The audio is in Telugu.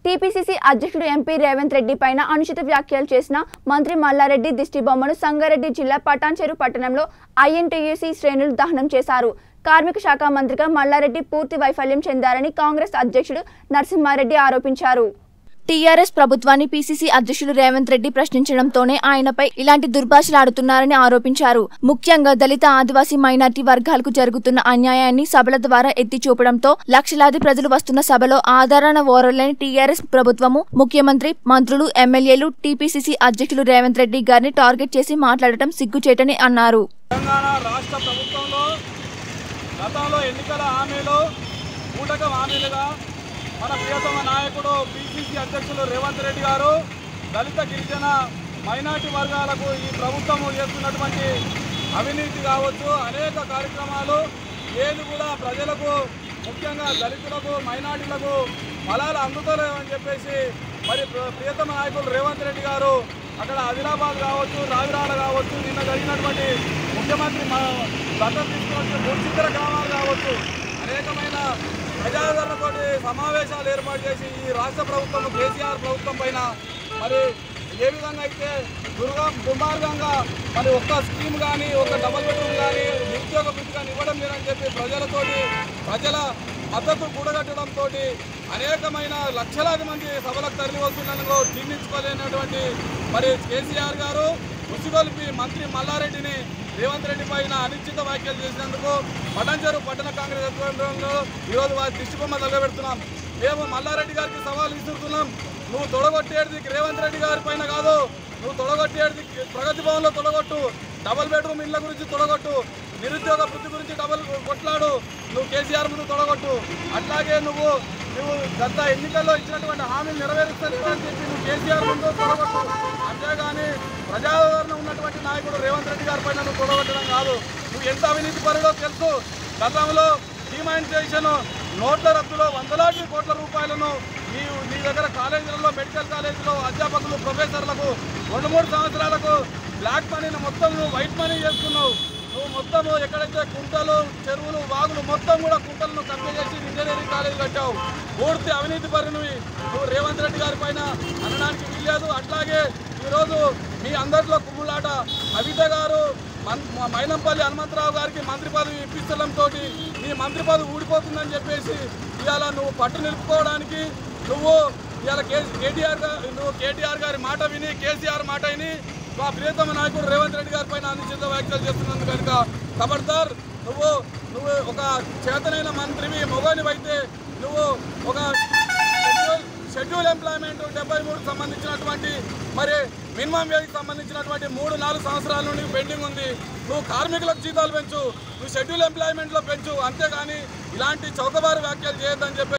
టీపీసీసీ అధ్యక్షుడు ఎంపీ రేవంత్ రెడ్డి పైన అనుచిత వ్యాఖ్యలు చేసిన మంత్రి మల్లారెడ్డి దిష్టిబొమ్మను సంగారెడ్డి జిల్లా పటాన్చెరు పట్టణంలో ఐఎన్టీయూసీ శ్రేణులు దహనం చేశారు కార్మిక శాఖ మంత్రిగా మల్లారెడ్డి పూర్తి వైఫల్యం చెందారని కాంగ్రెస్ అధ్యక్షుడు నరసింహారెడ్డి ఆరోపించారు టీఆర్ఎస్ ప్రభుత్వాన్ని పీసీసీ అధ్యక్షుడు రేవంత్ రెడ్డి ప్రశ్నించడంతోనే ఆయనపై ఇలాంటి దుర్భాషలాడుతున్నారని ఆరోపించారు ముఖ్యంగా దళిత ఆదివాసీ మైనార్టీ వర్గాలకు జరుగుతున్న అన్యాయాన్ని సభల ద్వారా ఎత్తి చూపడంతో లక్షలాది ప్రజలు వస్తున్న సభలో ఆదరణ ఓరలేని టీఆర్ఎస్ ప్రభుత్వము ముఖ్యమంత్రి మంత్రులు ఎమ్మెల్యేలు టీపీసీసీ అధ్యక్షులు రేవంత్ రెడ్డి గారిని టార్గెట్ చేసి మాట్లాడటం సిగ్గుచేటని అన్నారు తెలంగాణ రాష్ట్ర ప్రభుత్వంలో గతంలో ఎన్నికల హామీలు కూటక హామీలుగా మన ప్రియతమ నాయకుడు పిసిసి అధ్యక్షులు రేవంత్ రెడ్డి గారు దళిత గిరిజన మైనార్టీ వర్గాలకు ఈ ప్రభుత్వము చేస్తున్నటువంటి అవినీతి కావచ్చు అనేక కార్యక్రమాలు ఏది కూడా ప్రజలకు ముఖ్యంగా దళితులకు మైనార్టీలకు ఫలాలు అందుతలేవని చెప్పేసి మరి ప్ర- ప్రియతమ నాయకులు రేవంత్ రెడ్డి గారు అక్కడ ఆదిలాబాద్ కావచ్చు రావిరాడ కావచ్చు నిన్న జరిగినటువంటి ముఖ్యమంత్రి మా దత్తత తీసుకున్న మూర్చిద్దర గ్రామాలు కావచ్చు అనేకమైన ప్రజాదరణతోటి సమావేశాలు ఏర్పాటు చేసి ఈ రాష్ట్ర ప్రభుత్వం కేసీఆర్ ప్రభుత్వం పైన మరి ఏ విధంగా అయితే దుర్గా దుర్మార్గంగా మరి ఒక్క స్కీమ్ కానీ ఒక డబల్ బెడ్రూమ్ కానీ నిరుద్యోగ వృత్తి కానీ ఇవ్వడం లేదని చెప్పి ప్రజలతోటి ప్రజల మద్దతు కూడగట్టడంతో అనేకమైన లక్షలాది మంది సభలకు తరలి వస్తున్నందుకు జీర్ణించుకోలేనటువంటి మరి కేసీఆర్ గారు ఉసిగొలిపి మంత్రి మల్లారెడ్డిని రేవంత్ రెడ్డి పైన అనిశ్చిత వ్యాఖ్యలు చేసినందుకు పటంచెరు పట్టణ కాంగ్రెస్ ఆధ్వర్యంలో ఈరోజు వారి దిష్టిబొమ్మ తగబెడుతున్నాం మేము మల్లారెడ్డి గారికి సవాల్ విసురుతున్నాం నువ్వు తొడగొట్టేది రేవంత్ రెడ్డి గారి పైన కాదు నువ్వు తొడగొట్టేది ప్రగతి భవన్లో తొడగొట్టు డబల్ బెడ్రూమ్ ఇళ్ల గురించి తొడగొట్టు నిరుద్యోగ వృత్తి గురించి డబల్ కొట్లాడు నువ్వు కేసీఆర్ ముందు తొడగొట్టు అట్లాగే నువ్వు నువ్వు గత ఎన్నికల్లో ఇచ్చినటువంటి హామీలు నెరవేరుస్తాను అని చెప్పి నువ్వు కేసీఆర్ ముందు తొడగొట్టు అంతేగాని ప్రజాదరణ ఉన్నటువంటి నాయకుడు రేవంత్ రెడ్డి గారి పైన నువ్వు తొడగొట్టడం కాదు నువ్వు ఎంత అవినీతి పరుడో తెలుసు గతంలో డిమానిటైజేషన్ నోట్ల రద్దులో వందలాది కోట్ల రూపాయలను నీ నీ దగ్గర కాలేజీలలో మెడికల్ కాలేజీలో అధ్యాపకులు ప్రొఫెసర్లకు రెండు మూడు సంవత్సరాలకు బ్లాక్ మనీని మొత్తం నువ్వు వైట్ మనీ చేసుకున్నావు నువ్వు మొత్తము ఎక్కడైతే కుంటలు చెరువులు వాగులు మొత్తం కూడా కుంటలను కబ్జా చేసి ఇంజనీరింగ్ కాలేజీ కట్టావు పూర్తి అవినీతి పరిణవి నువ్వు రేవంత్ రెడ్డి గారి పైన అనడానికి వీల్లేదు అట్లాగే ఈరోజు మీ అందరిలో కుమ్ములాట కవిత గారు మన్- మా మైనంపల్లి హనుమంతరావు గారికి మంత్రి పదవి ఇప్పించడంతో నీ మంత్రి పదవి ఊడిపోతుందని చెప్పేసి ఇవాళ నువ్వు పట్టు నిలుపుకోవడానికి నువ్వు ఇవాళ కే కేటీఆర్ గా నువ్వు కేటీఆర్ గారి మాట విని కేసీఆర్ మాట విని మా ప్రియతమ నాయకుడు రేవంత్ రెడ్డి గారి పైన అనిశ్చిత వ్యాఖ్యలు చేస్తున్నందుకు కనుక ఖబర్దార్ నువ్వు నువ్వు ఒక చేతనైన మంత్రివి మొగనివైతే నువ్వు ఒక షెడ్యూల్ షెడ్యూల్ ఎంప్లాయ్మెంట్ డెబ్బై మూడు సంబంధించినటువంటి మరి మినిమం వేజ్కి సంబంధించినటువంటి మూడు నాలుగు సంవత్సరాల నుండి పెండింగ్ ఉంది నువ్వు కార్మికులకు జీతాలు పెంచు నువ్వు షెడ్యూల్ ఎంప్లాయ్మెంట్లో పెంచు అంతేగాని ఇలాంటి చౌకబారు వ్యాఖ్యలు చేయొద్దని చెప్పి